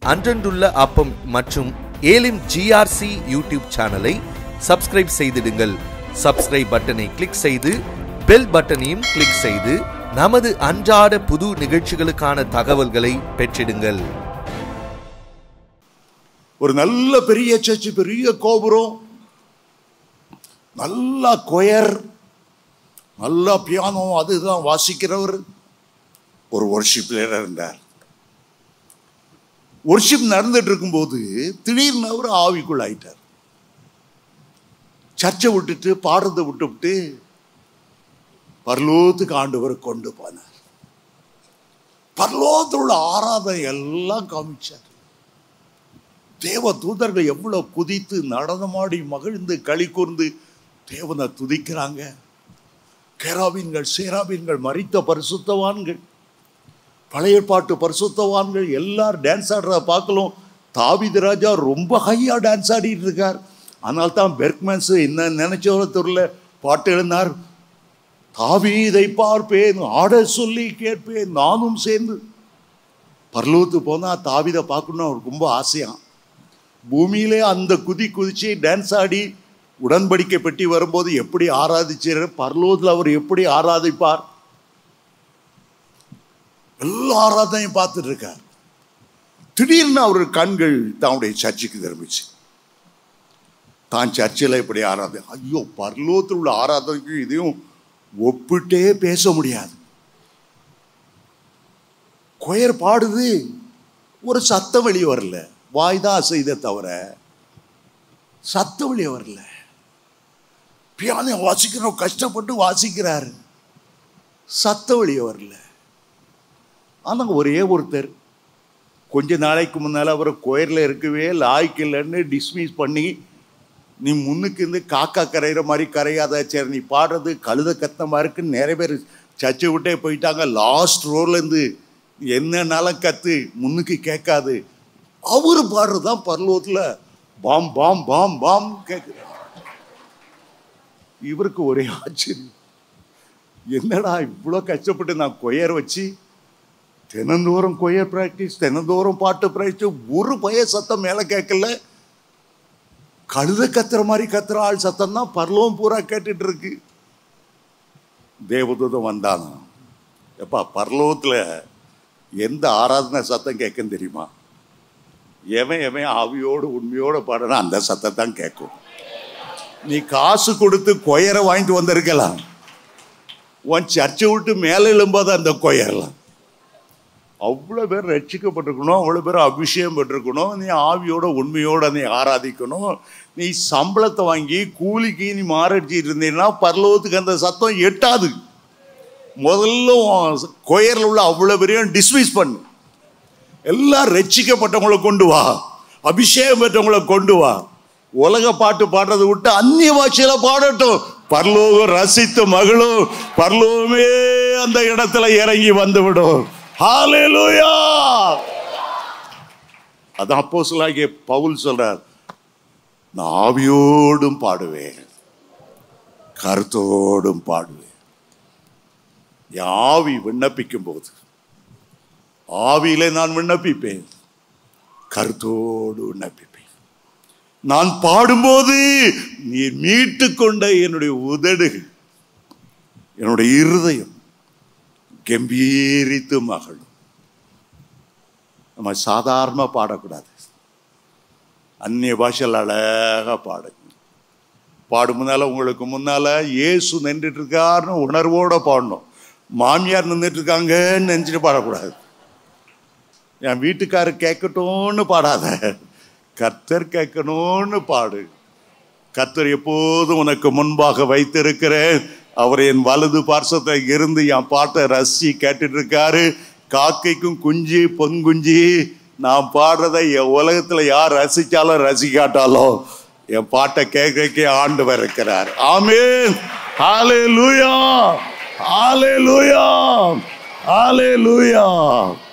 அன்றன்றுள்ள அப்பம் மற்றும் Elim GRC YouTube சேனலை சப்ஸ்கிரைப் செய்திடுங்கள் சப்ஸ்கிரைப் பட்டனை கிளிக் செய்து பெல் பட்டனையும் கிளிக் செய்து நமது அன்றாட புது நிகழ்ச்சிகளுக்கான தகவல்களை பெற்றிடுங்கள் ஒரு நல்ல பெரிய சர்ச்சு பெரிய கோபுரம் நல்லா கொயர் நல்லா பியானோ அதுதான் வாசிக்கிறவர் ஒரு ஒர்ஷிப் லீடர் இருந்தார் ஒர்ஷிப் நடந்துட்டு இருக்கும்போது திடீர்னு அவர் ஆவிக்குள் ஆயிட்டார் சர்ச்சை விட்டுட்டு பாடுறதை விட்டுவிட்டு பரலோகத்துக்கு ஆண்டவரை கொண்டு போனார் பரலோகத்தில் உள்ள ஆராதனை எல்லாம் காமிச்சார் தேவ தூதர்கள் எவ்வளவு குதித்து நடனமாடி மகிழ்ந்து களி கூர்ந்து தேவனை துதிக்கிறாங்க கேராபீன்கள் சேராபீன்கள் மறித்த பரிசுத்தவான்கள் பழைய பாட்டு பரிசுத்தவான்கள் எல்லாரும் டான்ஸ் ஆடுறத பார்க்கலாம் தாவித ராஜா ரொம்ப ஹையா டான்ஸ் ஆடிட்டு இருக்கார் ஆனால் தான் பெர்க்மேன்ஸ் என்ன நினைச்சவர தெரியல பாட்டு எழுந்தார் தாவீதை பார்ப்பேன் ஆட சொல்லி கேட்பேன் நானும் சேர்ந்து பரலோகத்து போனா தாவிதை பார்க்கணும் அவருக்கு ரொம்ப ஆசையாம் பூமியிலே அந்த குதி குதிச்சு டான்ஸ் ஆடி உடன்படிக்கை பெட்டி வரும்போது எப்படி ஆராதிச்சார் பரலோகத்தில் அவர் எப்படி ஆராதிப்பார் எல்லா ஆராதனையும் பார்த்துட்டு இருக்கார் திடீர்னு அவர் கண்கள் தன்னுடைய சர்ச்சுக்கு திரும்பிச்சு தான் சர்ச்சில் இப்படி ஆராதனை ஐயோ பரலோகத்தில் உள்ள ஆராதனைக்கும் இதையும் ஒப்பிட்டே பேச முடியாது கொயர் பாடுது ஒரு சத்தம் வெளியே வரல வாய் தான் அசைதே தவிர சத்தம் வெளியே வரல பியானோ வாசிக்கிறோம் கஷ்டப்பட்டு வாசிக்கிறாரு சத்தம் வெளியே வரல ஆனால் ஒரே ஒருத்தர் கொஞ்ச நாளைக்கு முன்னால் அவர் கோயிலில் இருக்கவே லாய்க்கு இல்லைன்னு டிஸ்மிஸ் பண்ணி நீ முன்னுக்கு இருந்து காக்கா கரைகிற மாதிரி கரையாத சரி நீ பாடுறது கழுத கத்தமாக இருக்குன்னு நிறைய பேர் சர்ச்சை விட்டே போயிட்டாங்க லாஸ்ட் ரோலேருந்து என்னன்னாலும் கத்து முன்னுக்கு கேட்காது அவர் பாடுறது தான் பரலோகத்தில் பாம் பாம் பாம் பாம் கேட்குறாரு இவருக்கு ஒரே ஆச்சரியம் என்னடா இவ்வளோ கஷ்டப்பட்டு நான் கொயர் வச்சு தினந்தோறும் கொயர் ப்ராக்டிஸ் தினந்தோறும் பாட்டு ப்ராக்டிஸ் ஒரு பய சத்தம் மேலே கேட்கல கழுத கத்துற மாதிரி கத்துற ஆள் சத்தம் தான் பரலோகம் பூரா கேட்டுட்டு இருக்கு தேவதூதம் வந்தானா எப்பா பரலோகத்தில் எந்த ஆராதனை சத்தம் கேட்கும் தெரியுமா எவன் எவன் ஆவியோடு உண்மையோடு பாடுனா அந்த சத்தம் தான் கேட்கும் நீ காசு கொடுத்து கொயரை வாங்கிட்டு வந்திருக்கலாம் உன் சர்ச்சை விட்டு மேலே எழும்போது அந்த கொயரெல்லாம் அவ்வளோ பேர் ரட்சிக்கப்பட்டிருக்கணும் அவ்வளோ பேர் அபிஷேகம் பெற்றிருக்கணும் நீ ஆவியோட உண்மையோட நீ ஆராதிக்கணும் நீ சம்பளத்தை வாங்கி கூலிக்கு நீ மாரடிச்சிட்டு இருந்தீங்கன்னா பரலோகத்துக்கு அந்த சத்தம் எட்டாது முதல்ல கொயரில் உள்ள அவ்வளோ பேரையும் டிஸ்மிஸ் பண்ணு எல்லாம் ரட்சிக்கப்பட்டவங்களை கொண்டு வா அபிஷேகம் பெற்றவங்களை கொண்டு வா உலக பாட்டு பாடுறதை விட்டு அந்நிய பாஷையில பாடட்டும் பரலோகம் ரசித்து மகளும் பரலோகமே அந்த இடத்துல இறங்கி வந்துவிடும் ஹalleluya அதான் அப்போஸ்தலனாகிய பவுல் சொல்றார் நான் ஆவியோடும் பாடுவேன் கருத்தோடும் பாடுவேன் என் ஆவி விண்ணப்பிக்கும் போது ஆவியிலே நான் விண்ணப்பிப்பேன் கருத்தோடு விண்ணப்பிப்பேன் நான் பாடும்போது நீ மீட்டு கொண்ட என்னுடைய உதடுகள் என்னுடைய இருதயம் கம்பீரித்து மகளும் நம்ம சாதாரண பாடக்கூடாது அந்நிய பாஷையில் அழகாக பாடுங்க பாடும் முன்னால உங்களுக்கு முன்னால இயேசு நின்றுட்டு இருக்காருன்னு உணர்வோட பாடணும் மாமியார் நின்றுட்டு இருக்காங்கன்னு நினைச்சிட்டு பாடக்கூடாது என் வீட்டுக்காரர் கேட்கட்டும்னு பாடாத கர்த்தர் கேட்கணும்னு பாடு கர்த்தர் எப்போதும் உனக்கு முன்பாக வைத்திருக்கிறேன் அவர் என் வலது பார்சத்தை இருந்து என் பாட்டை ரசி கேட்டுட்டு இருக்காரு காக்கைக்கும் குஞ்சு பொன்குஞ்சி நான் பாடுறதை என் உலகத்துல யார் ரசிச்சாலும் ரசிக்காட்டாலும் என் பாட்டை கேட்கக்கே ஆண்டவர் இருக்கிறார் ஆமீன் ஹalleluya ஹalleluya ஹalleluya